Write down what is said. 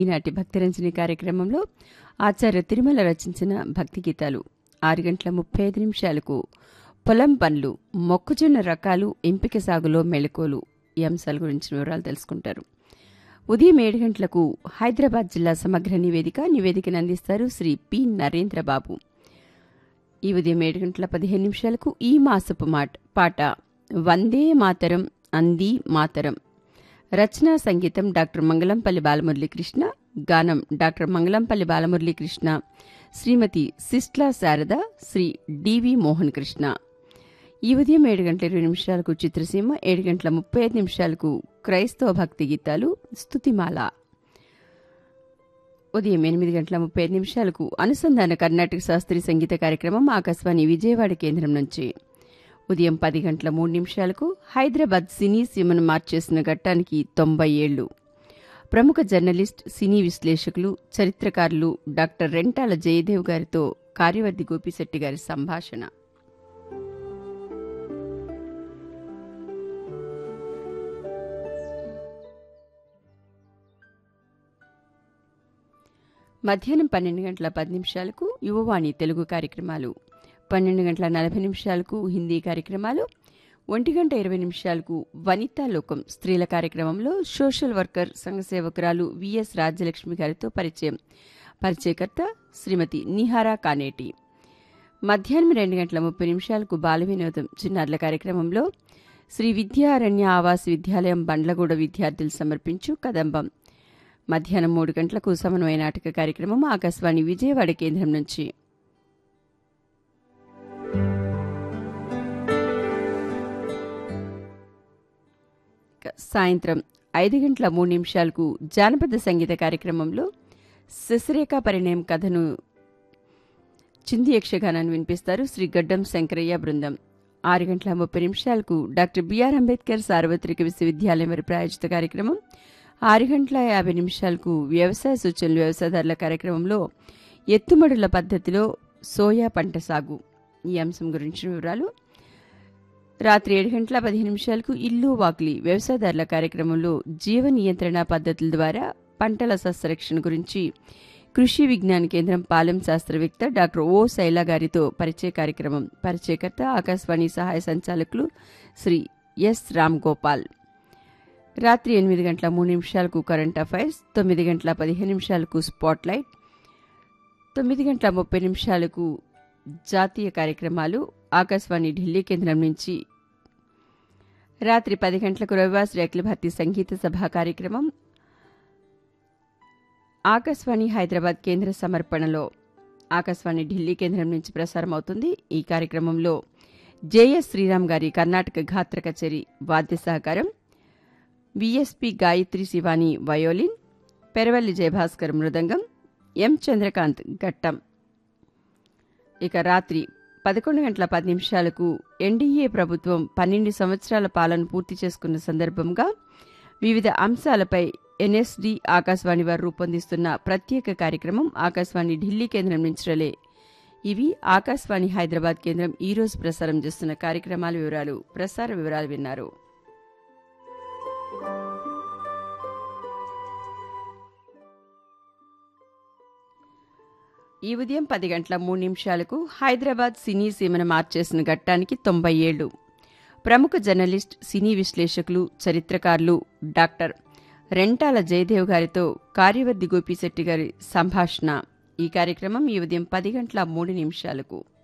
ఈనాటి భక్తిరంజని కార్యక్రమంలో ఆచార్య తిరుమల రచించిన భక్తి గీతాలు ఆరు గంటల ముప్పై ఐదు నిమిషాలకు పొలం పనులు మొక్కజొన్న రకాలు ఎంపిక సాగులో మెళకువలు ఈ అంశాల గురించిన వివరాలు తెలుసుకుంటారు ఉదయం ఏడు గంటలకు హైదరాబాద్ జిల్లా సమగ్ర నివేదిక నివేదికను అందిస్తారు శ్రీ పి నరేంద్రబాబు ఈ ఉదయం ఏడు గంటల పదిహేను నిమిషాలకు ఈ మాసపు మాట పాట వందే మాతరం అంది మాతరం రచనా సంగీతం డాక్టర్ మంగళంపల్లి బాలమురళీకృష్ణ గానం డాక్టర్ మంగళంపల్లి బాలమురళీకృష్ణ శ్రీమతి సిస్ట్లా శారద శ్రీ డివి మోహన్ కృష్ణ ఈ ఉదయం ఏడు గంటల ఇరవై నిమిషాలకు చిత్రసీమ ఏడు గంటల ముప్పై ఐదు నిమిషాలకు క్రైస్తవ భక్తి గీతాలు స్తుతిమాల ఉదయం ఎనిమిది గంటల ముప్పై ఐదు నిమిషాలకు అనుసంధాన కర్ణాటక శాస్త్రీయ సంగీత కార్యక్రమం ఆకాశవాణి విజయవాడ కేంద్రం నుంచి ఉదయం పది గంటల మూడు నిమిషాలకు హైదరాబాద్ సినీ సీమను మార్చేసిన ఘట్టానికి తొంభై ఏళ్లు ప్రముఖ జర్నలిస్ట్ సినీ విశ్లేషకులు చరిత్రకారులు డాక్టర్ రెంటాల జయదేవ్ గారితో కార్యవర్ది గోపిశెట్టి గారి సంభాషణ మధ్యాహ్నం పన్నెండు గంటల పది నిమిషాలకు యువవాణి తెలుగు కార్యక్రమాలు పన్నెండు గంటల నలభై నిమిషాలకు హిందీ కార్యక్రమాలు ఒంటి గంట ఇరవై నిమిషాలకు వనితా లోకం స్త్రీల కార్యక్రమంలో సోషల్ వర్కర్ సంఘ సేవకురాలు విఎస్ రాజ్యలక్ష్మి గారితో పరిచయం పరిచయకర్త శ్రీమతి నిహారా కానేటి మధ్యాహ్నం రెండు గంటల ముప్పై నిమిషాలకు బాల వినోదం చిన్నారుల కార్యక్రమంలో శ్రీ విద్యారణ్య ఆవాస్ విద్యాలయం బండ్లగూడ విద్యార్థులు సమర్పించు కదంబం మధ్యాహ్నం మూడు గంటలకు సమన్వయ నాటక కార్యక్రమం ఆకాశవాణి విజయవాడ కేంద్రం నుంచి సాయంత్రం ఐదు గంటల మూడు నిమిషాలకు జానపద సంగీత కార్యక్రమంలో శశిరేఖ పరిణయం కథను చింది యక్షగానాన్ని వినిపిస్తారు శ్రీ గడ్డం శంకరయ్య బృందం ఆరు గంటల ముప్పై నిమిషాలకు డాక్టర్ బిఆర్ అంబేద్కర్ సార్వత్రిక విశ్వవిద్యాలయం వారి ప్రాయోజిత కార్యక్రమం ఆరు గంటల యాభై నిమిషాలకు వ్యవసాయ సూచనలు వ్యవసాయదారుల కార్యక్రమంలో ఎత్తుమడుల పద్ధతిలో సోయా పంట సాగు ఈ అంశం గురించిన వివరాలు రాత్రి ఏడు గంటల పదిహేను నిమిషాలకు ఇల్లు వాక్లీ వ్యవసాయదారుల కార్యక్రమంలో జీవ నియంత్రణ పద్ధతుల ద్వారా పంటల సస్యరక్షణ గురించి కృషి విజ్ఞాన కేంద్రం పాలెం శాస్త్రవేత్త డాక్టర్ ఓ శైలా గారితో పరిచయ కార్యక్రమం పరిచయకర్త ఆకాశవాణి సహాయ సంచాలకులు శ్రీ ఎస్ రామ్ గోపాల్ రాత్రి ఎనిమిది గంటల మూడు నిమిషాలకు కరెంట్ అఫైర్స్ తొమ్మిది గంటల పదిహేను నిమిషాలకు స్పాట్ లైట్ తొమ్మిది గంటల ముప్పై నిమిషాలకు జాతీయ కార్యక్రమాలు ఆకాశవాణి ఢిల్లీ కేంద్రం నుంచి రాత్రి పది గంటలకు రవివాసరి అఖిల భారతీయ సంగీత సభ కార్యక్రమం ఆకాశవాణి హైదరాబాద్ కేంద్ర సమర్పణలో ఆకాశవాణి ఢిల్లీ కేంద్రం నుంచి ప్రసారం అవుతుంది ఈ కార్యక్రమంలో జేఎస్ శ్రీరామ్ గారి కర్ణాటక గాత్ర కచేరి వాద్య సహకారం విఎస్పి గాయత్రి శివాని వయోలిన్ పెరవల్లి జయభాస్కర్ మృదంగం ఎం చంద్రకాంత్ ఘట్టం ఇక రాత్రి పదకొండు గంటల పది నిమిషాలకు ఎన్డీఏ ప్రభుత్వం పన్నెండు సంవత్సరాల పాలన పూర్తి చేసుకున్న సందర్భంగా వివిధ అంశాలపై ఎన్ఎస్డి ఆకాశవాణి వారు రూపొందిస్తున్న ప్రత్యేక కార్యక్రమం ఆకాశవాణి ఢిల్లీ కేంద్రం నుంచి రలే ఇవి ఆకాశవాణి హైదరాబాద్ కేంద్రం ఈ రోజు ప్రసారం చేస్తున్న కార్యక్రమాల వివరాలు ప్రసార వివరాలు విన్నారు ఈ ఉదయం పది గంటల మూడు నిమిషాలకు హైదరాబాద్ సినీ సీమను మార్చేసిన ఘట్టానికి తొంభై ఏళ్లు ప్రముఖ జర్నలిస్ట్ సినీ విశ్లేషకులు చరిత్రకారులు డాక్టర్ రెంటాల జయదేవ్ గారితో కార్యవర్ది గోపిశెట్టి గారి సంభాషణ ఈ కార్యక్రమం ఈ ఉదయం పది గంటల మూడు నిమిషాలకు